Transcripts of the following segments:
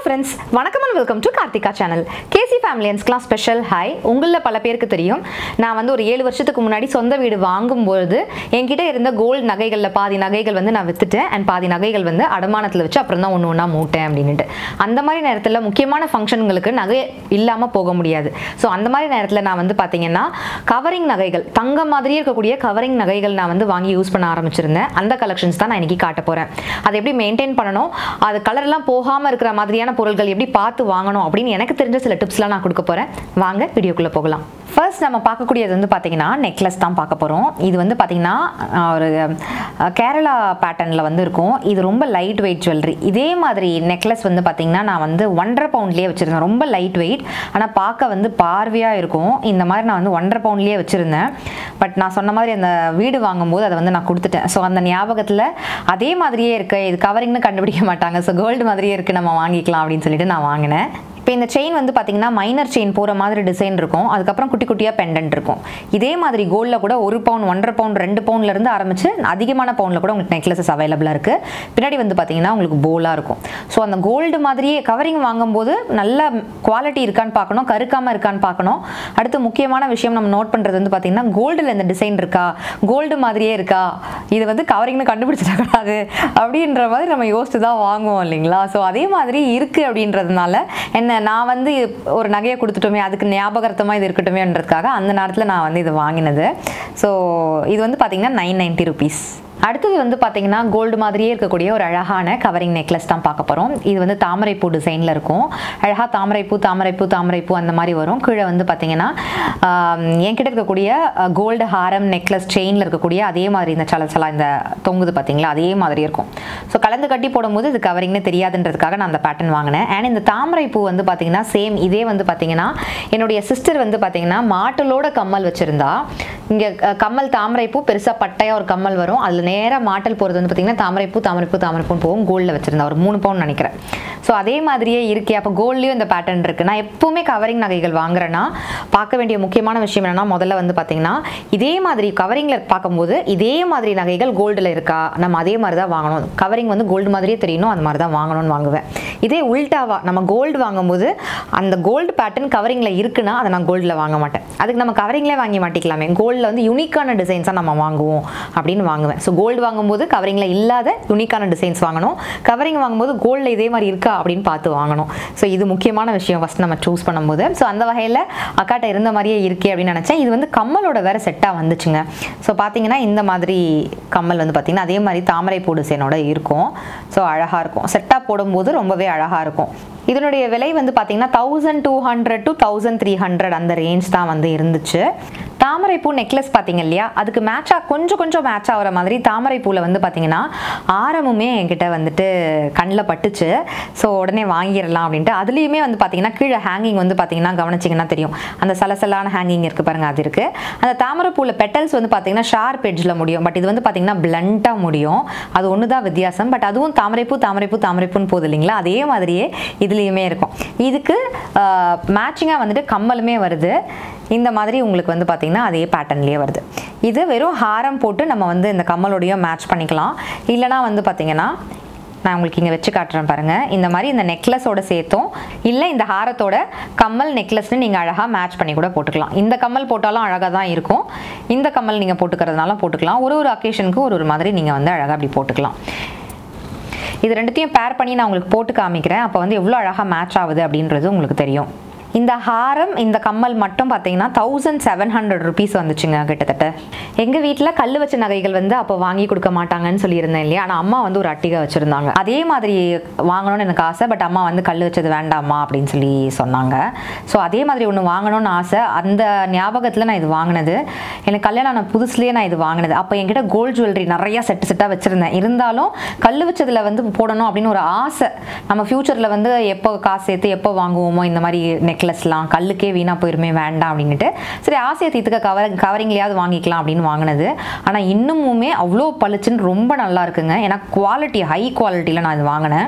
friends வணக்கம் and welcome to Karthika channel KC ஃபேமிலியன்ஸ்க்குலாம் special hi உங்களில் பல பேருக்கு தெரியும் நான் வந்து ஒரு ஏழு வருஷத்துக்கு முன்னாடி சொந்த வீடு வாங்கும்போது என்கிட்ட இருந்த கோல்டு நகைகளில் பாதி நகைகள் வந்து நான் வித்துட்டேன் அண்ட் பாதி நகைகள் வந்து அடமானத்தில் வச்சு அப்புறம் தான் ஒன்று ஒன்றா மூட்டேன் அப்படின்ட்டு அந்த மாதிரி நேரத்தில் முக்கியமான ஃபங்க்ஷன்களுக்கு நகை இல்லாமல் போக முடியாது ஸோ அந்த மாதிரி நேரத்தில் நான் வந்து பார்த்தீங்கன்னா கவரிங் நகைகள் தங்கம் மாதிரியே இருக்கக்கூடிய கவரிங் நகைகள் நான் வந்து வாங்கி யூஸ் பண்ண ஆரம்பிச்சிருந்தேன் அந்த கலெக்ஷன்ஸ் தான் நான் இன்னைக்கு காட்ட போகிறேன் அதை எப்படி மெயின்டைன் பண்ணணும் அது கலர்லாம் போகாமல் இருக்கிற மாதிரியான பொருட்கள் எப்படி பார்த்து வாங்கணும் அப்படின்னு எனக்கு தெரிஞ்ச சில டிப்ஸ்லாம் நான் கொடுக்க போகிறேன் வாங்க வீடியோக்குள்ளே போகலாம் ஃபர்ஸ்ட் நம்ம பார்க்கக்கூடியது வந்து பார்த்தீங்கன்னா நெக்லஸ் தான் பார்க்க போகிறோம் இது வந்து பார்த்தீங்கன்னா அஹ், ஒரு அஹ், கேரளா பேட்டர்னில் வந்து இருக்கும் இது ரொம்ப லைட் வெயிட் ஜுவல்லரி இதே மாதிரி நெக்லஸ் வந்து பார்த்தீங்கன்னா நான் வந்து ஒன்றரை பவுண்ட்லேயே வச்சுருந்தேன் ரொம்ப லைட் வெயிட் ஆனால் பார்க்க வந்து பார்வையாக இருக்கும் இந்த மாதிரி நான் வந்து ஒன்றரை பவுண்ட்லேயே வச்சுருந்தேன் பட் நான் சொன்ன மாதிரி அந்த வீடு வாங்கும்போது அதை வந்து நான் கொடுத்துட்டேன் ஸோ அந்த ஞாபகத்தில் அதே மாதிரியே இருக்கு இது கவரிங்னு கண்டுபிடிக்க மாட்டாங்க ஸோ கோல்டு மாதிரியே இருக்குது நம்ம வாங்கிக்கலாம் அப்படின்னு சொல்லிட்டு நான் வாங்கினேன் இப்போ இந்த செயின் வந்து பார்த்தீங்கன்னா மைனர் செயின் போகிற மாதிரி டிசைன் இருக்கும் அதுக்கப்புறம் குட்டி குட்டியாக பெண்டன்ட் இருக்கும் இதே மாதிரி கோல்டில் கூட ஒரு பவுன் ஒன்றரை பவுன் ரெண்டு பவுன்லேருந்து ஆரம்பிச்சு அதிகமான பவுனில் கூட உங்களுக்கு நெக்லஸஸ் அவைலபிளாக இருக்குது பின்னாடி வந்து பார்த்தீங்கன்னா உங்களுக்கு போலாக இருக்கும் ஸோ அந்த கோல்டு மாதிரியே கவரிங் வாங்கும்போது நல்ல குவாலிட்டி இருக்கான்னு பார்க்கணும் கருக்காமல் இருக்கான்னு பார்க்கணும் அடுத்து முக்கியமான விஷயம் நம்ம நோட் பண்ணுறது வந்து பார்த்தீங்கன்னா கோல்டில் இந்த டிசைன் இருக்கா கோல்டு மாதிரியே இருக்கா இது வந்து கவரிங்னு கண்டுபிடிச்சிடக்கூடாது அப்படின்ற மாதிரி நம்ம யோசிச்சு தான் வாங்குவோம் இல்லைங்களா ஸோ அதே மாதிரி இருக்குது அப்படின்றதுனால என்ன நான் வந்து ஒரு நகையை கொடுத்துட்டோமே அதுக்கு ஞாபகார்த்தமாக இது இருக்கட்டுமேன்றதுக்காக அந்த நேரத்தில் நான் வந்து இது வாங்கினது ஸோ இது வந்து பார்த்தீங்கன்னா நைன் நைன்ட்டி ருபீஸ் அடுத்தது வந்து பார்த்தீங்கன்னா கோல்டு மாதிரியே இருக்கக்கூடிய ஒரு அழகான கவரிங் நெக்லஸ் தான் பார்க்க போகிறோம் இது வந்து தாமரைப்பூ டிசைனில் இருக்கும் அழகாக தாமரைப்பூ தாமரைப்பூ தாமரைப்பூ அந்த மாதிரி வரும் கீழே வந்து பார்த்தீங்கன்னா ஆம், என்கிட்ட இருக்கக்கூடிய கோல்டு ஹாரம் நெக்லஸ் செயினில் இருக்கக்கூடிய அதே மாதிரி இந்த சலசலா இந்த தொங்குது பார்த்தீங்களா அதே மாதிரி இருக்கும் ஸோ கலந்து கட்டி போடும்போது இது கவரிங்னு தெரியாதுன்றதுக்காக நான் அந்த பேட்டர்ன் வாங்கினேன் அண்ட் இந்த தாமரைப்பூ வந்து பார்த்தீங்கன்னா சேம் இதே வந்து பார்த்தீங்கன்னா என்னுடைய சிஸ்டர் வந்து பார்த்தீங்கன்னா மாட்டலோட கம்மல் வச்சுருந்தா இங்கே கம்மல் தாமரைப்பூ பெருசாக பட்டையாக ஒரு கம்மல் வரும் அதில் நேராக மாட்டல் போகிறது வந்து பார்த்தீங்கன்னா தாமரைப்பூ தாமரைப்பூ தாமரைப்பூன்னு போகும் கோல்டில் வச்சுருந்தா ஒரு மூணு பவுன் நினைக்கிறேன் ஸோ அதே மாதிரியே இருக்கே அப்போ கோல்ட்லேயும் இந்த பேட்டர்ன் இருக்குது நான் எப்போவுமே கவரிங் நகைகள் வாங்குறேன்னா பார்க்க வேண்டிய முக்கியமான விஷயம் என்னன்னா முதல்ல வந்து பார்த்தீங்கன்னா இதே மாதிரி கவரிங்கில் பார்க்கும்போது இதே மாதிரி நகைகள் கோல்டில் இருக்கா நம்ம அதே மாதிரி தான் வாங்கணும் கவரிங் வந்து கோல்டு மாதிரியே தெரியணும் அந்த மாதிரி தான் வாங்கணும்னு வாங்குவேன் இதே உல்டாவா நம்ம கோல்டு வாங்கும்போது அந்த கோல்டு பேட்டர்ன் கவரிங்கில் இருக்குன்னா அதை நான் கோல்டில் வாங்க மாட்டேன் அதுக்கு நம்ம கவரிங்லேயே வாங்கி மாட்டிக்கலாமே கோல்டில் வந்து யூனிக்கான டிசைன்ஸாக நம்ம வாங்குவோம் அப்படின்னு வாங்குவேன் ஸோ கோல்டு வாங்கும்போது கவரிங்கில் இல்லாத யூனிக்கான டிசைன்ஸ் வாங்கணும் கவரிங் வாங்கும்போது கோல்டில் இதே மாதிரி இருக்கா அப்படின்னு பார்த்து வாங்கணும் ஸோ இது முக்கியமான விஷயம் ஃபஸ்ட் நம்ம சூஸ் பண்ணும்போது ஸோ அந்த வகையில் அக்காட்ட இருந்த மாதிரியே இருக்கே அப்படின்னு நினச்சேன் இது வந்து கம்மலோட வேற செட்டாக வந்துச்சுங்க ஸோ பார்த்தீங்கன்னா இந்த மாதிரி கம்மல் வந்து பார்த்தீங்கன்னா அதே மாதிரி தாமரை பூ டிசைனோட இருக்கும் ஸோ அழகாக இருக்கும் செட்டாக போடும்போது ரொம்பவே அழகாக இருக்கும் இதனுடைய விலை வந்து பார்த்தீங்கன்னா thousand two hundred to thousand three hundred அந்த ரேஞ்ச் தான் வந்து இருந்துச்சு தாமரைப்பூ நெக்லஸ் பார்த்தீங்க இல்லையா அதுக்கு மேட்சாக கொஞ்சம் கொஞ்சம் மேட்ச் ஆகிற மாதிரி தாமரைப்பூவில் வந்து பார்த்தீங்கன்னா ஆரமுமே என்கிட்ட வந்துட்டு கண்ணில் பட்டுச்சு ஸோ உடனே வாங்கிடலாம் அப்படின்ட்டு அதுலேயுமே வந்து பார்த்தீங்கன்னா கீழே ஹேங்கிங் வந்து பார்த்தீங்கன்னா கவனிச்சிங்கன்னா தெரியும் அந்த சலசலான ஹேங்கிங் இருக்குது பாருங்க அது இருக்குது அந்த தாமரைப்பூவில் பெட்டல்ஸ் வந்து பார்த்தீங்கன்னா ஷார்ப் எட்ஜில் முடியும் பட் இது வந்து பார்த்தீங்கன்னா பிளண்ட்டாக முடியும் அது ஒன்று தான் வித்தியாசம் பட் அதுவும் தாமரைப்பூ தாமரைப்பூ தாமரைப்பூன்னு போகுது இல்லைங்களா அதே மாதிரியே இதுலேயுமே இருக்கும் இதுக்கு மேட்சிங்காக வந்துட்டு கம்மலுமே வருது இந்த மாதிரி உங்களுக்கு வந்து பார்த்தீங்கன்னா அதே பேட்டர்ன்லேயே வருது இது வெறும் ஹாரம் போட்டு நம்ம வந்து இந்த கம்மலோடையும் மேட்ச் பண்ணிக்கலாம் இல்லைனா வந்து பார்த்தீங்கன்னா நான் உங்களுக்கு இங்கே வச்சு காட்டுறேன் பாருங்கள் இந்த மாதிரி இந்த நெக்லஸோட சேர்த்தும் இல்லை இந்த ஹாரத்தோட கம்மல் நெக்லஸ்னு நீங்கள் அழகாக மேட்ச் பண்ணி கூட போட்டுக்கலாம் இந்த கம்மல் போட்டாலும் அழகாக தான் இருக்கும் இந்த கம்மல் நீங்கள் போட்டுக்கிறதுனால போட்டுக்கலாம் ஒரு ஒரு அக்கேஷனுக்கு ஒரு ஒரு மாதிரி நீங்கள் வந்து அழகாக அப்படி போட்டுக்கலாம் இது ரெண்டுத்தையும் பேர் பண்ணி நான் உங்களுக்கு போட்டு காமிக்கிறேன் அப்போ வந்து எவ்வளோ அழகாக மேட்ச் ஆகுது அப்படின்றது உங்களுக்கு தெரியும் இந்த ஹாரம் இந்த கம்மல் மட்டும் பார்த்தீங்கன்னா தௌசண்ட் செவன் ஹண்ட்ரட் ருபீஸ் வந்துச்சுங்க கிட்டத்தட்ட எங்கள் வீட்டில் கல் வச்ச நகைகள் வந்து அப்போ வாங்கி கொடுக்க மாட்டாங்கன்னு சொல்லியிருந்தேன் இல்லையா ஆனால் அம்மா வந்து ஒரு அட்டிகை வச்சுருந்தாங்க அதே மாதிரி வாங்கணும்னு எனக்கு ஆசை பட் அம்மா வந்து கல் வச்சது வேண்டாமா அப்படின்னு சொல்லி சொன்னாங்க ஸோ அதே மாதிரி ஒன்று வாங்கணும்னு ஆசை அந்த ஞாபகத்தில் நான் இது வாங்கினது எனக்கு கல்யாணம் ஆன புதுசுலேயே நான் இது வாங்கினது அப்போ என்கிட்ட கோல்டு ஜுவல்லரி நிறையா செட்டு செட்டாக வச்சுருந்தேன் இருந்தாலும் கல் வச்சதில் வந்து போடணும் அப்படின்னு ஒரு ஆசை நம்ம ஃப்யூச்சரில் வந்து எப்போ காசு சேர்த்து எப்போ வாங்குவோமோ இந்த மாதிரி நெக்லஸ்லாம் கல்லுக்கே வீணாக போயிருமே வேண்டாம் அப்படின்ட்டு சரி ஆசையை தீர்த்துக்க கவர் கவரிங்லையாவது வாங்கிக்கலாம் அப்படின்னு வாங்கினது ஆனால் இன்னுமுமே அவ்வளோ பளிச்சுன்னு ரொம்ப நல்லா இருக்குங்க ஏன்னா குவாலிட்டி ஹை குவாலிட்டியில் நான் இது வாங்கினேன்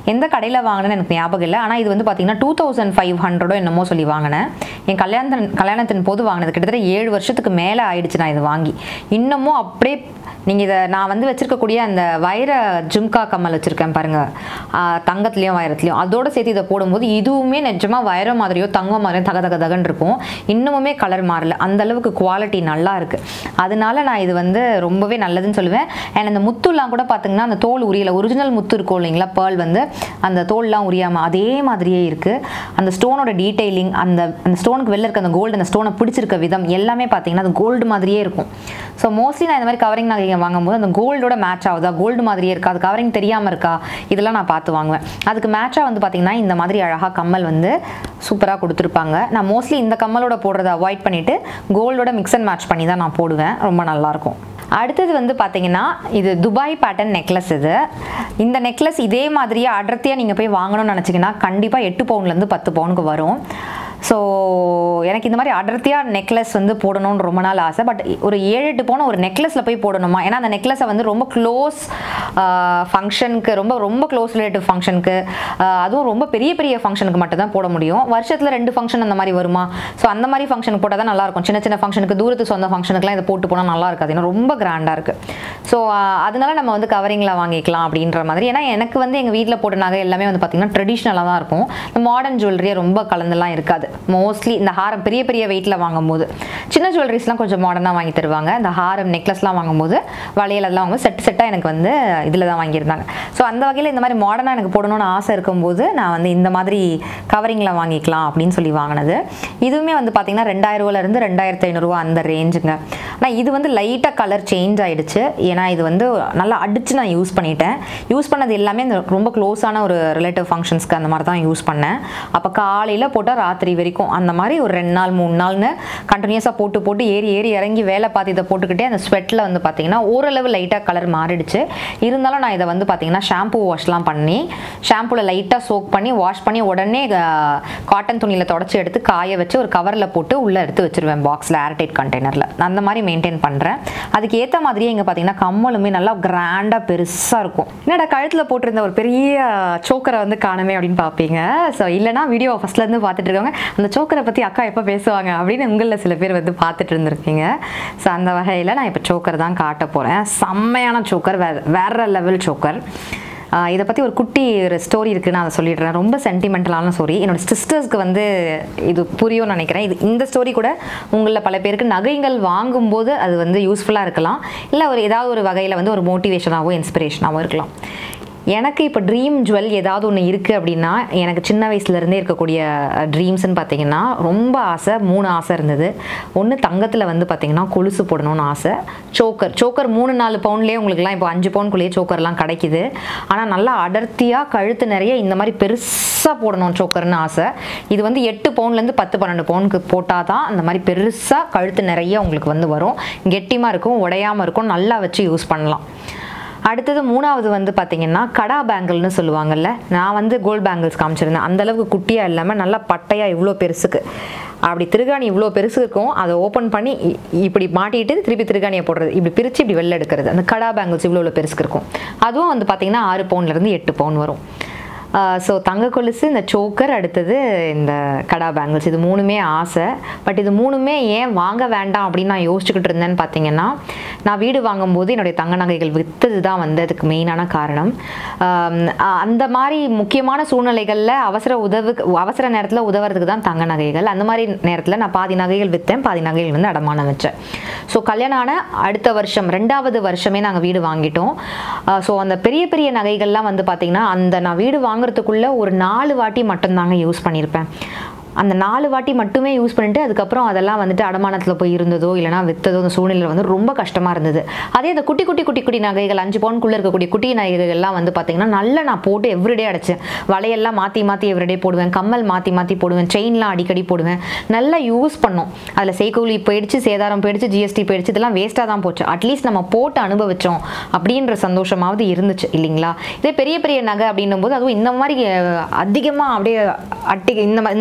எந்த கடையில் வாங்கினேன்னு எனக்கு ஞாபகம் இல்லை ஆனால் இது வந்து பார்த்தீங்கன்னா டூ தௌசண்ட் ஃபைவ் ஹண்ட்ரடோ என்னமோ சொல்லி வாங்கினேன் என் கல்யாணத்தின் கல்யாணத்தின் போது வாங்கினது கிட்டத்தட்ட ஏழு வருஷத்துக்கு மேலே ஆயிடுச்சு நான் இது வாங்கி இன்னமும் அப்படியே நீங்கள் இதை நான் வந்து வச்சிருக்கக்கூடிய அந்த வைர ஜும்கா கம்மல் வச்சுருக்கேன் பாருங்கள் தங்கத்துலேயும் வைரத்துலையும் அதோட சேர்த்து இதை போடும்போது இதுவுமே நிஜமாக வைரம் மாதிரியோ தங்கம் மாதிரியோ தக தக தகன்னு இருக்கும் இன்னமுமே கலர் மாறல அந்த அளவுக்கு குவாலிட்டி நல்லா இருக்குது அதனால நான் இது வந்து ரொம்பவே நல்லதுன்னு சொல்லுவேன் அண்ட் அந்த முத்துலாம் கூட பார்த்தீங்கன்னா அந்த தோல் உரியல ஒரிஜினல் முத்து இருக்கும் இல்லைங்களா பேர்ல் வந்து அந்த தோல்லாம் உரியாமல் அதே மாதிரியே இருக்குது அந்த ஸ்டோனோட டீட்டெயிலிங் அந்த அந்த ஸ்டோனுக்கு வெளில இருக்க அந்த கோல்டு அந்த ஸ்டோனை பிடிச்சிருக்க விதம் எல்லாமே பார்த்தீங்கன்னா அது கோல்டு மாதிரியே இருக்கும் ஸோ மோஸ்ட்லி நான் இந்த மாதிரி கவரிங் நகைங்க வாங்கும்போது அந்த கோல்டோட மேட்ச் ஆகுதா கோல்டு மாதிரியே இருக்கா அது கவரிங் தெரியாமல் இருக்கா இதெல்லாம் நான் பார்த்து வாங்குவேன் அதுக்கு மேட்சாக வந்து பார்த்தீங்கன்னா இந்த மாதிரி அழகாக கம்மல் வந்து சூப்பராக கொடுத்துருப்பாங்க நான் மோஸ்ட்லி இந்த கம்மலோட போடுறதை அவாய்ட் பண்ணிவிட்டு கோல்டோட மிக்ஸ் அண்ட் மேட்ச் பண்ணி தான் நான் போடுவேன் ரொம்ப நல்லாயிருக்கும் அடுத்தது வந்து பார்த்தீங்கன்னா இது துபாய் பேட்டர்ன் நெக்லஸ் இது இந்த நெக்லஸ் இதே மாதிரியே அடர்த்தியாக நீங்கள் போய் வாங்கணும்னு நினச்சிங்கன்னா கண்டிப்பாக எட்டு பவுன்லேருந்து பத்து பவுனுக்கு வரும் ஸோ எனக்கு இந்த மாதிரி அடர்த்தியாக நெக்லஸ் வந்து போடணும்னு ரொம்ப நாள் ஆசை பட் ஒரு ஏழு எட்டு பவுன் ஒரு நெக்லஸில் போய் போடணுமா ஏன்னா அந்த நெக்லஸை வந்து ரொம்ப க்ளோஸ் ஃபங்க்ஷனுக்கு ரொம்ப ரொம்ப க்ளோஸ் ரிலேட்டிவ் ஃபங்க்ஷனுக்கு அதுவும் ரொம்ப பெரிய பெரிய ஃபங்க்ஷனுக்கு மட்டும் தான் போட முடியும் வருஷத்தில் ரெண்டு ஃபங்க்ஷன் அந்த மாதிரி வருமா ஸோ அந்த மாதிரி ஃபங்க்ஷனுக்கு போட்டால் தான் நல்லாயிருக்கும் சின்ன சின்ன ஃபங்க்ஷனுக்கு தூரத்து சொந்த ஃபங்க்ஷனுக்குலாம் இதை போட்டு போனால் நல்லா இருக்காது ஏன்னா ரொம்ப கிராண்டாக இருக்குது ஸோ அதனால நம்ம வந்து கவரிங்கில் வாங்கிக்கலாம் அப்படின்ற மாதிரி ஏன்னா எனக்கு வந்து எங்கள் வீட்டில் போட்ட நகை எல்லாமே வந்து பார்த்திங்கன்னா ட்ரெடிஷ்னலாக தான் இருக்கும் இந்த மாடர்ன் ஜுவல்லரியே ரொம்ப கலந்துலாம் இருக்காது மோஸ்ட்லி இந்த ஹாரம் பெரிய பெரிய வெயிட்டில் வாங்கும்போது சின்ன ஜுவல்லரிஸ்லாம் கொஞ்சம் மாடர்னாக வாங்கி தருவாங்க இந்த ஹாரம் நெக்லஸ்லாம் வாங்கும்போது வளையல் அதெல்லாம் வாங்கும்போது செட் செட்டாக எனக்கு வந்து இதில் தான் வாங்கியிருந்தாங்க ஸோ அந்த வகையில் இந்த மாதிரி மாடர்னாக எனக்கு போடணும்னு ஆசை இருக்கும்போது நான் வந்து இந்த மாதிரி கவரிங்கில் வாங்கிக்கலாம் அப்படின்னு சொல்லி வாங்கினது இதுவுமே வந்து பார்த்திங்கன்னா ரெண்டாயிரம் ரூபாயிலேருந்து ரெண்டாயிரத்து ஐநூறுரூவா அந்த ரேஞ்சுங்க ஆனால் இது வந்து லைட்டாக கலர் சேஞ்ச் ஆகிடுச்சு ஏன்னா இது வந்து நல்லா அடித்து நான் யூஸ் பண்ணிட்டேன் யூஸ் பண்ணது எல்லாமே இந்த ரொம்ப க்ளோஸான ஒரு ரிலேட்டிவ் ஃபங்க்ஷன்ஸ்க்கு அந்த மாதிரி தான் யூஸ் பண்ணேன் அப்போ காலையில் போட்டால் ராத்திரி வரைக்கும் அந்த மாதிரி ஒரு ரெண்டு நாள் மூணு நாள்னு கண்டினியூஸாக போட்டு போட்டு ஏறி ஏறி இறங்கி வேலை பார்த்து இதை போட்டுக்கிட்டே அந்த ஸ்வெட்டில் வந்து பார்த்தீங்கன்னா ஓரளவு லைட்டாக கலர் மாறிடுச்சு இருந்தாலும் நான் இதை வந்து பார்த்தீங்கன்னா ஷாம்பு வாஷ்லாம் பண்ணி ஷாம்புவில் லைட்டாக சோக் பண்ணி வாஷ் பண்ணி உடனே காட்டன் துணியில் தொடச்சி எடுத்து காய வச்சு ஒரு கவரில் போட்டு உள்ளே எடுத்து வச்சிருவேன் பாக்ஸில் ஏர்டைட் கண்டெய்னரில் அந்த மாதிரி மெயின்டைன் பண்ணுறேன் அதுக்கு ஏற்ற மாதிரியே இங்கே பார்த்தீங்கன்னா கம்மலுமே நல்லா கிராண்டாக பெருசாக இருக்கும் என்னடா கழுத்தில் போட்டிருந்த ஒரு பெரிய சோக்கரை வந்து காணுமே அப்படின்னு பார்ப்பீங்க ஸோ இல்லைனா வீடியோ ஃபஸ்ட்லேருந்து பார்த்துட்டு இருக்காங்க அந்த சோக்கரை பற்றி அக்கா எப்போ பேசுவாங்க அப்படின்னு உங்களில் சில பேர் வந்து பார்த்துட்டு இருந்திருப்பீங்க ஸோ அந்த வகையில் நான் இப்போ சோக்கர் தான் காட்ட போகிறேன் செம்மையான சோக்கர் வேற வேற லெவல் சோக்கர் ஆஹ் இதை பற்றி ஒரு குட்டி ஒரு ஸ்டோரி இருக்குது நான் அதை சொல்லிடுறேன் ரொம்ப சென்டிமெண்டலான ஸ்டோரி என்னோட சிஸ்டர்ஸ்க்கு வந்து இது புரியும்னு நினைக்கிறேன் இது இந்த ஸ்டோரி கூட உங்களில் பல பேருக்கு நகைகள் வாங்கும்போது அது வந்து யூஸ்ஃபுல்லாக இருக்கலாம் இல்லை ஒரு ஏதாவது ஒரு வகையில் வந்து ஒரு மோட்டிவேஷனாகவோ இன்ஸ்பிரேஷனாகவோ இருக்கலாம் எனக்கு இப்போ ட்ரீம் ஜுவல் ஏதாவது ஒன்று இருக்குது அப்படின்னா எனக்கு சின்ன வயசுலேருந்தே இருக்கக்கூடிய ட்ரீம்ஸ்னு பார்த்தீங்கன்னா ரொம்ப ஆசை மூணு ஆசை இருந்தது ஒன்று தங்கத்தில் வந்து பார்த்தீங்கன்னா கொலுசு போடணும்னு ஆசை சோக்கர் சோக்கர் மூணு நாலு பவுண்ட்லேயே உங்களுக்குலாம் இப்போ அஞ்சு பவுண்ட்குள்ளேயே சோக்கர்லாம் கிடைக்குது ஆனால் நல்லா அடர்த்தியாக கழுத்து நிறைய இந்த மாதிரி பெருசாக போடணும் சோக்கர்னு ஆசை இது வந்து எட்டு பவுண்ட்லேருந்து பத்து பன்னெண்டு பவுனுக்கு போட்டால் தான் அந்த மாதிரி பெருசாக கழுத்து நிறைய உங்களுக்கு வந்து வரும் கெட்டிமாக இருக்கும் உடையாமல் இருக்கும் நல்லா வச்சு யூஸ் பண்ணலாம் அடுத்தது மூணாவது வந்து பார்த்தீங்கன்னா கடா பேங்கிள்னு சொல்லுவாங்கல்ல நான் வந்து கோல்ட் பேங்கிள்ஸ் காமிச்சிருந்தேன் அந்த அளவுக்கு குட்டியாக இல்லாமல் நல்லா பட்டையாக இவ்வளோ பெருசுக்கு அப்படி திருகாணி இவ்வளோ பெருசு இருக்கும் அதை ஓப்பன் பண்ணி இ- இப்படி மாட்டிட்டு திருப்பி திருகாணியை போடுறது இப்படி பிரித்து இப்படி வெளில எடுக்கிறது அந்த கடா பேங்கிள்ஸ் இவ்வளோ இவ்வளோ பெருசுக்கு இருக்கும் அதுவும் வந்து பார்த்தீங்கன்னா ஆறு பவுன்லேருந்து எட்டு பவுன் வரும் ஸோ தங்க கொலுசு இந்த சோக்கர் அடுத்தது இந்த கடா பேங்கிள்ஸ் இது மூணுமே ஆசை பட் இது மூணுமே ஏன் வாங்க வேண்டாம் அப்படின்னு நான் யோசிச்சுக்கிட்டு இருந்தேன்னு பார்த்தீங்கன்னா நான் வீடு வாங்கும்போது என்னுடைய தங்க நகைகள் விற்றது தான் வந்து அதுக்கு மெயினான காரணம் ஆம், அ- அந்த மாதிரி முக்கியமான சூழ்நிலைகளில் அவசர உதவு அவசர நேரத்தில் உதவுறதுக்கு தான் தங்க நகைகள் அந்த மாதிரி நேரத்தில் நான் பாதி நகைகள் விற்றேன் பாதி நகைகள் வந்து அடமானம் வச்சேன் ஸோ கல்யாணம் ஆன அடுத்த வருஷம் ரெண்டாவது வருஷமே நாங்கள் வீடு வாங்கிட்டோம் ஸோ அந்த பெரிய பெரிய நகைகள்லாம் வந்து பார்த்திங்கன்னா அந்த நான் வீடு வாங்குறதுக்குள்ளே ஒரு நாலு வாட்டி மட்டும்தாங்க யூஸ் பண்ணியிருப்பேன் அந்த நாலு வாட்டி மட்டுமே யூஸ் பண்ணிட்டு அதுக்கப்புறம் அதெல்லாம் வந்துட்டு அடமானத்தில் போய் இருந்ததோ இல்லைனா விற்றதோ அந்த சூழ்நிலை வந்து ரொம்ப கஷ்டமாக இருந்தது அதே அந்த குட்டி குட்டி குட்டி குட்டி நகைகள் அஞ்சு பவுனுக்குள்ளே இருக்கக்கூடிய குட்டி நகைகள்லாம் வந்து பார்த்திங்கன்னா நல்லா நான் போட்டு எவ்ரிடே அடைச்சேன் வளையெல்லாம் மாற்றி மாற்றி எவ்ரிடே போடுவேன் கம்மல் மாற்றி மாற்றி போடுவேன் செயின்லாம் அடிக்கடி போடுவேன் நல்லா யூஸ் பண்ணோம் அதில் செய்கூலி போயிடுச்சு சேதாரம் போயிடுச்சு ஜிஎஸ்டி போயிடுச்சு இதெல்லாம் வேஸ்ட்டாக தான் போச்சு அட்லீஸ்ட் நம்ம போட்டு அனுபவிச்சோம் அப்படின்ற சந்தோஷமாவது இருந்துச்சு இல்லைங்களா இதே பெரிய பெரிய நகை அப்படின்னும் போது அதுவும் இந்த மாதிரி அதிகமாக அப்படியே அட்டி இந்த ம- இந்த அளவுக்கு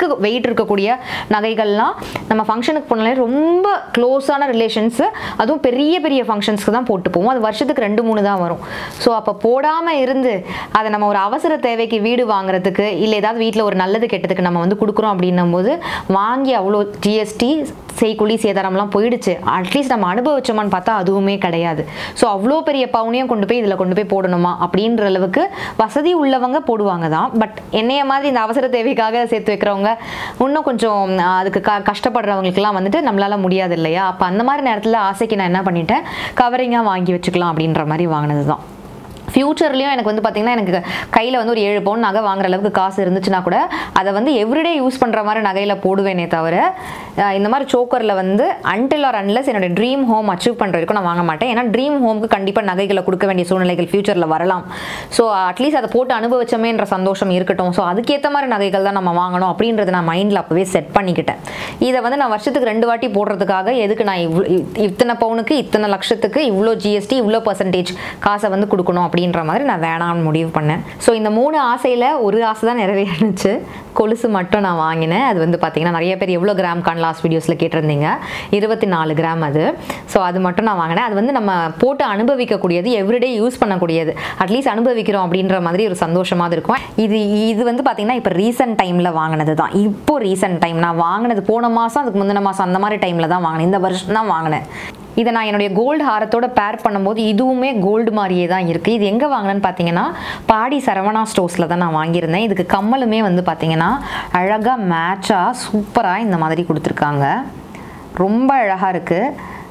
அளவுக்கு வெயிட் இருக்கக்கூடிய நகைகள்லாம் நம்ம ஃபங்க்ஷனுக்கு போனாலே ரொம்ப க்ளோஸான ரிலேஷன்ஸ் அதுவும் பெரிய பெரிய ஃபங்க்ஷன்ஸ்க்கு தான் போட்டு போவோம் அது வருஷத்துக்கு ரெண்டு மூணு தான் வரும் ஸோ அப்போ போடாமல் இருந்து அதை நம்ம ஒரு அவசர தேவைக்கு வீடு வாங்குறதுக்கு இல்லை ஏதாவது வீட்டில் ஒரு நல்லது கெட்டதுக்கு நம்ம வந்து கொடுக்குறோம் அப்படின்னும் போது வாங்கி அவ்வளோ ஜிஎஸ்டி செய்குழி சேதாரம்லாம் போயிடுச்சு அட்லீஸ்ட் நம்ம அனுபவிச்சோமான்னு பார்த்தா அதுவுமே கிடையாது ஸோ அவ்வளோ பெரிய பவுனையும் கொண்டு போய் இதில் கொண்டு போய் போடணுமா அப்படின்ற அளவுக்கு வசதி உள்ளவங்க போடுவாங்க தான் பட் என்னைய மாதிரி இந்த அவசர தேவைக்காக சேர்த்து வைக்கிறவங்க இன்னும் கொஞ்சம் ஆ, அதுக்கு க கஷ்டப்படுறவங்களுக்குலாம் வந்துட்டு நம்மளால முடியாது இல்லையா அப்போ அந்த மாதிரி நேரத்தில் ஆசைக்கு நான் என்ன பண்ணிட்டேன் கவரிங்காக வாங்கி வச்சுக்கலாம் அப்படின்ற மாதிரி வாங்கினது தான் ஃப்யூச்சர்லேயும் எனக்கு வந்து பார்த்திங்கன்னா எனக்கு கையில் வந்து ஒரு ஏழு பவுன் நகை வாங்குற அளவுக்கு காசு இருந்துச்சுன்னா கூட அதை வந்து எவ்ரிடே யூஸ் பண்ணுற மாதிரி நகையில் போடுவேனே தவிர அஹ் இந்த மாதிரி சோக்கரில் வந்து அன்டில் ஆர் அன்லெஸ் என்னோட ட்ரீம் ஹோம் அச்சீவ் பண்ணுற வரைக்கும் நான் வாங்க மாட்டேன் ஏன்னா ட்ரீம் ஹோமுக்கு கண்டிப்பாக நகைகளை கொடுக்க வேண்டிய சூழ்நிலைகள் ஃப்யூச்சரில் வரலாம் ஸோ அட்லீஸ்ட் அதை போட்டு அனுபவிச்சோமேன்ற சந்தோஷம் இருக்கட்டும் ஸோ அதுக்கேற்ற மாதிரி நகைகள் தான் நம்ம வாங்கணும் அப்படின்றத நான் மைண்டில் அப்போவே செட் பண்ணிக்கிட்டேன் இதை வந்து நான் வருஷத்துக்கு ரெண்டு வாட்டி போடுறதுக்காக எதுக்கு நான் இவ்வளோ இத்தனை பவுனுக்கு இத்தனை லட்சத்துக்கு இவ்வளோ ஜிஎஸ்டி இவ்வளோ பர்சன்டேஜ் காசை வந்து கொடுக்கணும் அப்படின்ற மாதிரி நான் வேணாம்னு முடிவு பண்ணேன் ஸோ இந்த மூணு ஆசையில் ஒரு ஆசை தான் நிறைவேறுச்சு கொலுசு மட்டும் நான் வாங்கினேன் அது வந்து பார்த்தீங்கன்னா நிறைய பேர் எவ்வளோ கிராம் கான் லாஸ்ட் வீடியோஸில் கேட்டிருந்தீங்க இருபத்தி நாலு கிராம் அது ஸோ அது மட்டும் நான் வாங்கினேன் அது வந்து நம்ம போட்டு அனுபவிக்கக்கூடியது எவ்ரிடே யூஸ் பண்ணக்கூடியது அட்லீஸ்ட் அனுபவிக்கிறோம் அப்படின்ற மாதிரி ஒரு சந்தோஷமாக இருக்கும் இது இது வந்து பார்த்தீங்கன்னா இப்போ ரீசெண்ட் டைமில் வாங்கினது தான் இப்போ ரீசெண்ட் டைம் நான் வாங்கினது போன மாதம் அதுக்கு முந்தின மாதம் அந்த மாதிரி டைமில் தான் வாங்கினேன் இந்த வருஷம் தான் வாங்கினேன் இதை நான் என்னுடைய கோல்டு ஹாரத்தோட பேர் பண்ணும்போது இதுவுமே கோல்டு மாதிரியே தான் இருக்குது இது எங்கே வாங்கினேன்னு பார்த்தீங்கன்னா பாடி சரவணா ஸ்டோர்ஸில் தான் நான் வாங்கியிருந்தேன் இதுக்கு கம்மலுமே வந்து பார்த்தீங்கன்னா அழகாக மேட்சாக சூப்பராக இந்த மாதிரி கொடுத்துருக்காங்க ரொம்ப அழகாக இருக்குது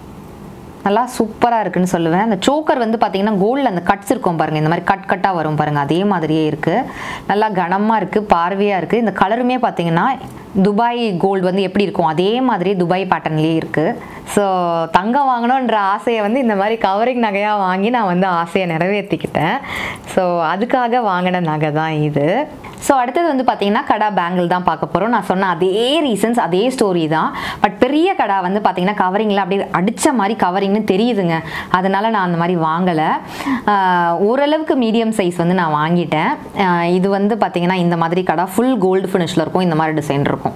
நல்லா சூப்பராக இருக்குன்னு சொல்லுவேன் அந்த சோக்கர் வந்து பார்த்தீங்கன்னா கோல்டில் அந்த கட்ஸ் இருக்கும் பாருங்கள் இந்த மாதிரி கட் கட்டாக வரும் பாருங்கள் அதே மாதிரியே இருக்குது நல்லா கனமாக இருக்குது பார்வையாக இருக்குது இந்த கலருமே பார்த்தீங்கன்னா துபாய் கோல்டு வந்து எப்படி இருக்கும் அதே மாதிரி துபாய் பேட்டர்ன்லேயே இருக்குது ஸோ தங்கம் வாங்கணுன்ற ஆசையை வந்து இந்த மாதிரி கவரிங் நகையாக வாங்கி நான் வந்து ஆசையை நிறைவேற்றிக்கிட்டேன் ஸோ அதுக்காக வாங்கின நகை தான் இது ஸோ அடுத்தது வந்து பார்த்தீங்கன்னா கடா பேங்கிள் தான் பார்க்க போகிறோம் நான் சொன்ன அதே ரீசன்ஸ் அதே ஸ்டோரி தான் பட் பெரிய கடா வந்து பார்த்தீங்கன்னா கவரிங்கில் அப்படியே அடித்த மாதிரி கவரிங்னு தெரியுதுங்க அதனால் நான் அந்த மாதிரி வாங்கலை ஆஹ் ஓரளவுக்கு மீடியம் சைஸ் வந்து நான் வாங்கிட்டேன் ஆஹ் இது வந்து பார்த்தீங்கன்னா இந்த மாதிரி கடா ஃபுல் கோல்டு ஃபினிஷில் இருக்கும் இந்த மாதிரி டிசைன் இருக்கும்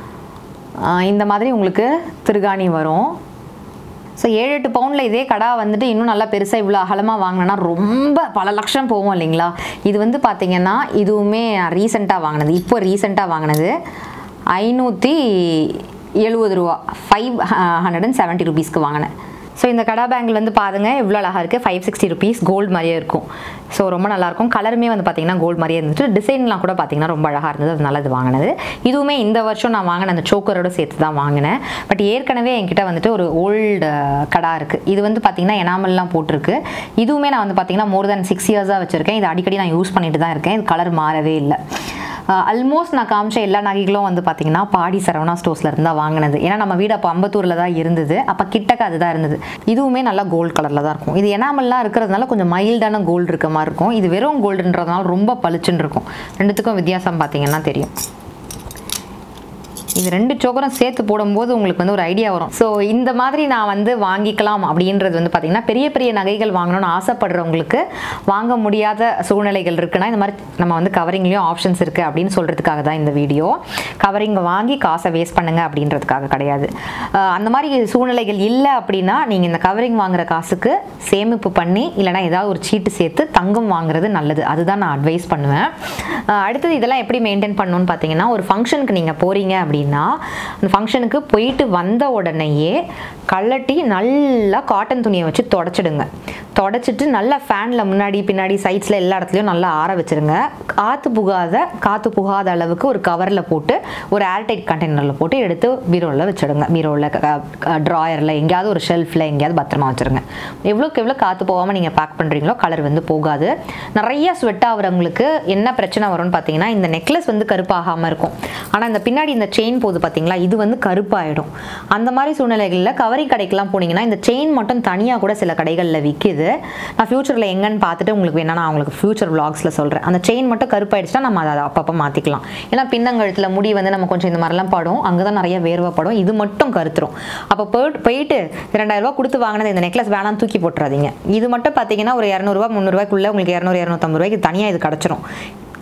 ஆஹ் இந்த மாதிரி உங்களுக்கு திருகாணி வரும் ஸோ ஏழு எட்டு பவுண்டில் இதே கடா வந்துட்டு இன்னும் நல்லா பெருசாக இவ்வளோ அகலமாக வாங்கினேன்னா ரொம்ப பல லட்சம் போகும் இல்லைங்களா இது வந்து பார்த்தீங்கன்னா இதுவுமே ரீசெண்டாக வாங்கினது இப்போ ரீசெண்டாக வாங்கினது ஐநூற்றி எழுபது ரூபா ஃபைவ் ஹண்ட்ரட் அண்ட் செவன்ட்டி ருபீஸ்க்கு வாங்கினேன் ஸோ இந்த கடா பேங்கில் வந்து பாருங்க எவ்வளோ அழகாக இருக்குது ஃபைவ் சிக்ஸ்டி ருபீஸ் கோல்டு மாதிரியே இருக்கும் ஸோ ரொம்ப நல்லாயிருக்கும் கலருமே வந்து பார்த்தீங்கன்னா கோல்டு மாதிரியே இருந்துச்சு டிசைன்லாம் கூட பார்த்தீங்கன்னா ரொம்ப அழகாக இருந்தது அதனால இது வாங்கினது இதுவுமே இந்த வருஷம் நான் வாங்கின அந்த சோக்கரோட சேர்த்து தான் வாங்கினேன் பட் ஏற்கனவே என்கிட்ட வந்துட்டு ஒரு ஓல்டு கடா இருக்குது இது வந்து பார்த்தீங்கன்னா எனாமல்லாம் போட்டிருக்கு இதுவுமே நான் வந்து பார்த்தீங்கன்னா மோர் தென் சிக்ஸ் இயர்ஸாக வச்சுருக்கேன் இது அடிக்கடி நான் யூஸ் பண்ணிட்டு தான் இருக்கேன் இது கலர் மாறவே இல்லை ஆல்மோஸ்ட் நான் காமிச்ச எல்லா நகைகளும் வந்து பார்த்தீங்கன்னா பாடி சரவணா ஸ்டோர்ஸில் இருந்தால் வாங்கினது ஏன்னா நம்ம வீடு அப்போ அம்பத்தூரில் தான் இருந்தது அப்போ கிட்டக்க அதுதான் இருந்தது இதுவுமே நல்லா கோல்டு கலரில் தான் இருக்கும் இது எனாமல்லாம் இருக்கிறதுனால கொஞ்சம் மைல்டான கோல்டு இருக்க மாதிரி இருக்கும் இது வெறும் கோல்டுன்றதுனால ரொம்ப பளிச்சுன்னு இருக்கும் ரெண்டுத்துக்கும் வித்தியாசம் பார்த்தீங்கன்னா தெரியும் இது ரெண்டு சோக்கரும் சேர்த்து போடும்போது உங்களுக்கு வந்து ஒரு ஐடியா வரும் ஸோ இந்த மாதிரி நான் வந்து வாங்கிக்கலாம் அப்படின்றது வந்து பார்த்தீங்கன்னா பெரிய பெரிய நகைகள் வாங்கணும்னு ஆசைப்படுறவங்களுக்கு வாங்க முடியாத சூழ்நிலைகள் இருக்குன்னா இந்த மாதிரி நம்ம வந்து கவரிங்லேயும் ஆப்ஷன்ஸ் இருக்குது அப்படின்னு சொல்கிறதுக்காக தான் இந்த வீடியோ கவரிங் வாங்கி காசை வேஸ்ட் பண்ணுங்க அப்படின்றதுக்காக கிடையாது அஹ் அந்த மாதிரி சூழ்நிலைகள் இல்லை அப்படின்னா நீங்கள் இந்த கவரிங் வாங்குற காசுக்கு சேமிப்பு பண்ணி இல்லைனா ஏதாவது ஒரு சீட்டு சேர்த்து தங்கம் வாங்குறது நல்லது அதுதான் நான் அட்வைஸ் பண்ணுவேன் அஹ் அடுத்தது இதெல்லாம் எப்படி மெயின்டைன் பண்ணணும்னு பார்த்தீங்கன்னா ஒரு ஃபங்க்ஷனுக்கு நீங்கள் போகிறீங்க அப்படின்னா அந்த ஃபங்க்ஷனுக்கு போயிட்டு வந்த உடனேயே கள்ளட்டி நல்லா காட்டன் துணியை வச்சு தொடச்சிடுங்க தொடச்சிட்டு நல்லா ஃபேனில் முன்னாடி பின்னாடி சைட்ஸில் எல்லா இடத்துலையும் நல்லா ஆற வச்சிருங்க காற்று புகாத காற்று புகாத அளவுக்கு ஒரு கவரில் போட்டு ஒரு ஏர்டைட் கண்டெய்னரில் போட்டு எடுத்து பீரோவில் வச்சிடுங்க பீரோவில் ட்ராயரில் எங்கேயாவது ஒரு ஷெல்ஃபில் எங்கேயாவது பத்திரமா வச்சிருங்க எவ்வளோக்கு எவ்வளோ காற்று போகாமல் நீங்கள் பேக் பண்ணுறீங்களோ கலர் வந்து போகாது நிறைய ஸ்வெட் ஆகுறவங்களுக்கு என்ன பிரச்சனை வரும்னு பார்த்தீங்கன்னா இந்த நெக்லஸ் வந்து கருப்பாகாமல் இருக்கும் ஆனால் இந்த பின்னாடி இந்த செயின் போகுது பார்த்தீங்களா இது வந்து கருப்பாயிடும் அந்த மாதிரி சூழ்நிலைகளில் கவரிங் கடைக்கெல்லாம் போனீங்கன்னா இந்த செயின் மட்டும் தனியாக கூட சில கடைகளில் விற்கிது நான் ஃப்யூச்சரில் எங்கன்னு பார்த்துட்டு உங்களுக்கு வேணா நான் உங்களுக்கு ஃப்யூச்சர் vlogsல சொல்கிறேன் அந்த செயின் மட்டும் கருப்பாயிடுச்சுன்னா நம்ம அதை அப்பப்போ மாற்றிக்கலாம் ஏன்னா பின்னங்கழுத்தில் முடி வந்து நம்ம கொஞ்சம் இந்த மாதிரிலாம் படும் அங்கே தான் நிறைய வேர்வைப்படும் இது மட்டும் கருத்துரும் அப்போ போயிட்டு போயிட்டு ரெண்டாயிரரூபா கொடுத்து வாங்கினது இந்த நெக்லஸ் வேணாம் தூக்கி போட்டுறாதீங்க இது மட்டும் பார்த்தீங்கன்னா ஒரு இரநூறுவா முந்நூறுவாய்க்குள்ளே உங்களுக்கு இரநூறு இரநூத்தம்பது ரூபாய்க்கு தனியாக இது கிடச்சிரும்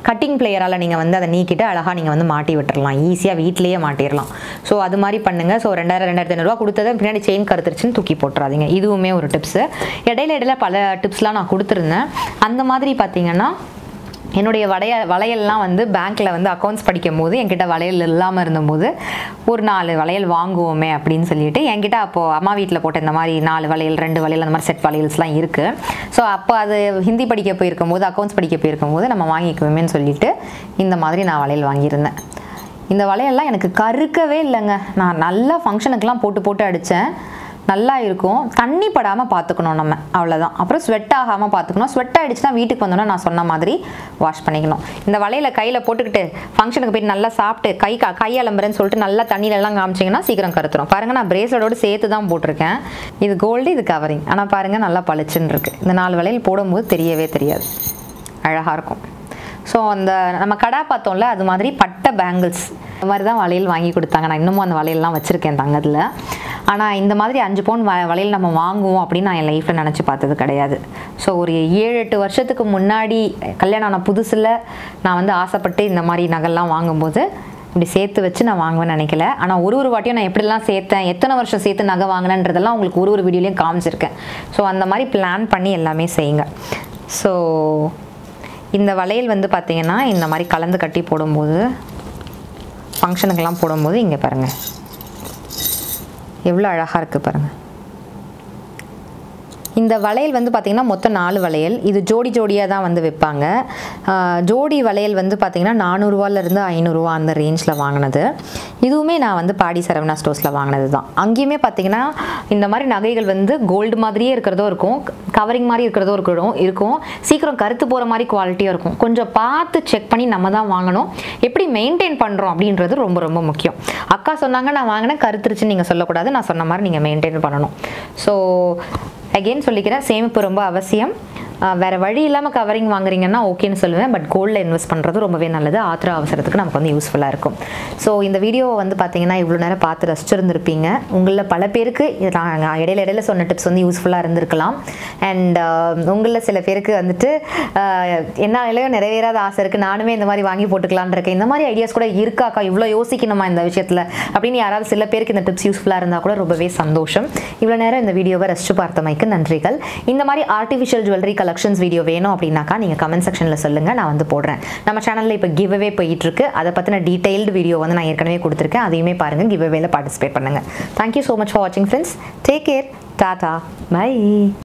கட்டிங் பிளேயரால் நீங்கள் வந்து அதை நீக்கிட்டு அழகாக நீங்கள் வந்து மாட்டி விட்டுறலாம் ஈஸியாக வீட்லேயே மாட்டிடலாம் ஸோ அது மாதிரி பண்ணுங்கள் ஸோ ரெண்டாயிரம் ரெண்டாயிரத்தி ஐநூறுரூவா கொடுத்ததை பின்னாடி செயின் கருத்துருச்சுன்னு தூக்கி போட்டுறாதீங்க இதுவுமே ஒரு டிப்ஸு இடையில இடையில பல டிப்ஸ்லாம் நான் கொடுத்துருந்தேன் அந்த மாதிரி பார்த்தீங்கன்னா என்னுடைய வளைய வளையல்லாம் வந்து பேங்க்கில் வந்து அக்கௌண்ட்ஸ் படிக்கும் போது என்கிட்ட வளையல் இல்லாமல் இருந்தபோது ஒரு நாலு வளையல் வாங்குவோமே அப்படின்னு சொல்லிட்டு என்கிட்ட அப்போது அம்மா வீட்டில் போட்ட இந்த மாதிரி நாலு வளையல் ரெண்டு வளையல் அந்த மாதிரி செட் வளையல்ஸ்லாம் இருக்குது ஸோ அப்போ அது ஹிந்தி படிக்க போயிருக்கும் போது அக்கௌண்ட்ஸ் படிக்க போயிருக்கும் போது நம்ம வாங்கிக்குவோமேன்னு சொல்லிட்டு இந்த மாதிரி நான் வளையல் வாங்கியிருந்தேன் இந்த வளையல்லாம் எனக்கு கருக்கவே இல்லைங்க நான் நல்லா ஃபங்க்ஷனுக்கெலாம் போட்டு போட்டு அடித்தேன் நல்லா இருக்கும் தண்ணி படாமல் பார்த்துக்கணும் நம்ம அவ்வளோதான் அப்புறம் ஸ்வெட் ஆகாமல் பார்த்துக்கணும் ஸ்வெட் ஆகிடுச்சுன்னா வீட்டுக்கு வந்தோன்னா நான் சொன்ன மாதிரி வாஷ் பண்ணிக்கணும் இந்த வலையில கையில் போட்டுக்கிட்டு ஃபங்க்ஷனுக்கு போயிட்டு நல்லா சாப்பிட்டு கை கா கை அலம்புறேன்னு சொல்லிட்டு நல்லா தண்ணியிலலாம் காமிச்சிங்கன்னா சீக்கிரம் கருத்துரும் பாருங்கள் நான் பிரேஸ்லெட்டோடு சேர்த்து தான் போட்டிருக்கேன் இது கோல்டு இது கவரிங் ஆனால் பாருங்கள் நல்லா பளிச்சுன்னு இருக்குது இந்த நாலு வளையல் போடும்போது தெரியவே தெரியாது அழகாக இருக்கும் ஸோ அந்த நம்ம கடா பார்த்தோம்ல அது மாதிரி பட்டை பேங்கிள்ஸ் இந்த மாதிரி தான் வளையல் வாங்கி கொடுத்தாங்க நான் இன்னமும் அந்த வளையல்லாம் வச்சுருக்கேன் தங்கத்தில் ஆனால் இந்த மாதிரி அஞ்சு பவுன் வ வளையல் நம்ம வாங்குவோம் அப்படின்னு நான் என் லைஃப்பில் நினச்சி பார்த்தது கிடையாது ஸோ ஒரு ஏழு எட்டு வருஷத்துக்கு முன்னாடி கல்யாணம் ஆன புதுசில் நான் வந்து ஆசைப்பட்டு இந்த மாதிரி நகைலாம் வாங்கும்போது இப்படி சேர்த்து வச்சு நான் வாங்குவேன்னு நினைக்கல ஆனால் ஒரு ஒரு வாட்டியும் நான் எப்படிலாம் சேர்த்தேன் எத்தனை வருஷம் சேர்த்து நகை வாங்கினேன்றதெல்லாம் உங்களுக்கு ஒரு ஒரு வீடியோலையும் காமிச்சிருக்கேன் ஸோ அந்த மாதிரி பிளான் பண்ணி எல்லாமே செய்யுங்க ஸோ இந்த வளையல் வந்து பார்த்தீங்கன்னா இந்த மாதிரி கலந்து கட்டி போடும்போது ஃபங்க்ஷனுக்கெல்லாம் போடும்போது இங்கே பாருங்கள் எவ்வளோ அழகாக இருக்குது பாருங்கள் இந்த வளையல் வந்து பார்த்திங்கன்னா மொத்தம் நாலு வளையல் இது ஜோடி ஜோடியாக தான் வந்து விற்பாங்க ஆஹ் ஜோடி வளையல் வந்து பார்த்திங்கன்னா நானூறுரூவாலேருந்து ஐநூறுரூவா அந்த ரேஞ்சில் வாங்கினது இதுவுமே நான் வந்து பாடி சரவணா ஸ்டோர்ஸில் வாங்கினது தான் அங்கேயுமே பார்த்திங்கன்னா இந்த மாதிரி நகைகள் வந்து கோல்டு மாதிரியே இருக்கிறதோ இருக்கும் கவரிங் மாதிரி இருக்கிறதோ இருக்கணும் இருக்கும் சீக்கிரம் கருத்து போகிற மாதிரி குவாலிட்டியாக இருக்கும் கொஞ்சம் பார்த்து செக் பண்ணி நம்ம தான் வாங்கணும் எப்படி மெயின்டைன் பண்ணுறோம் அப்படின்றது ரொம்ப ரொம்ப முக்கியம் அக்கா சொன்னாங்க நான் வாங்கினேன் கருத்துருச்சுன்னு நீங்கள் சொல்லக்கூடாது நான் சொன்ன மாதிரி நீங்கள் மெயின்டைன் பண்ணணும் ஸோ அகெயின் சொல்லிக்கிறேன் சேமிப்பு ரொம்ப அவசியம் ஆஹ் வேற வழி இல்லாமல் கவரிங் வாங்குறீங்கன்னா ஓகேன்னு சொல்லுவேன் பட் கோல்டில் இன்வெஸ்ட் பண்ணுறது ரொம்பவே நல்லது ஆத்திர அவசரத்துக்கு நமக்கு வந்து யூஸ்ஃபுல்லாக இருக்கும் ஸோ இந்த வீடியோவை வந்து பார்த்தீங்கன்னா இவ்வளோ நேரம் பார்த்து ரசிச்சிருந்துருப்பீங்க உங்களில் பல பேருக்கு இது நான் இடையில இடையில சொன்ன டிப்ஸ் வந்து யூஸ்ஃபுல்லாக இருந்திருக்கலாம் அண்ட் உங்களில் சில பேருக்கு வந்துட்டு ஆஹ் என்னாலையும் நிறைவேறாத ஆசை இருக்குது நானுமே இந்த மாதிரி வாங்கி போட்டுக்கலான்னு இருக்கேன் இந்த மாதிரி ஐடியாஸ் கூட இருக்காக்கா இவ்வளோ யோசிக்கணுமா இந்த விஷயத்தில் அப்படின்னு யாராவது சில பேருக்கு இந்த டிப்ஸ் யூஸ்ஃபுல்லாக இருந்தால் கூட ரொம்பவே சந்தோஷம் இவ்வளோ நேரம் இந்த வீடியோவை ரசிச்சு பார்த்தமைக்கு நன்றிகள் இந்த மாதிரி ஆர்டிஃபிஷியல் ஜுவல்லரி கலெக்ஷன்ஸ் வீடியோ வேணும் அப்படின்னாக்கா நீங்கள் கமெண்ட் செக்ஷனில் சொல்லுங்கள் நான் வந்து போடுறேன் நம்ம சேனலில் இப்போ கிவ் அவே போயிட்டுருக்கு அதை பற்றின டீட்டெயில்டு வீடியோ வந்து நான் ஏற்கனவே கொடுத்துருக்கேன் அதையுமே பாருங்கள் கிவ் அவேல பார்ட்டிசிபேட் பண்ணுங்கள் தேங்க்யூ ஸோ மச் ஃபார் வாட்சிங் friends take care tata by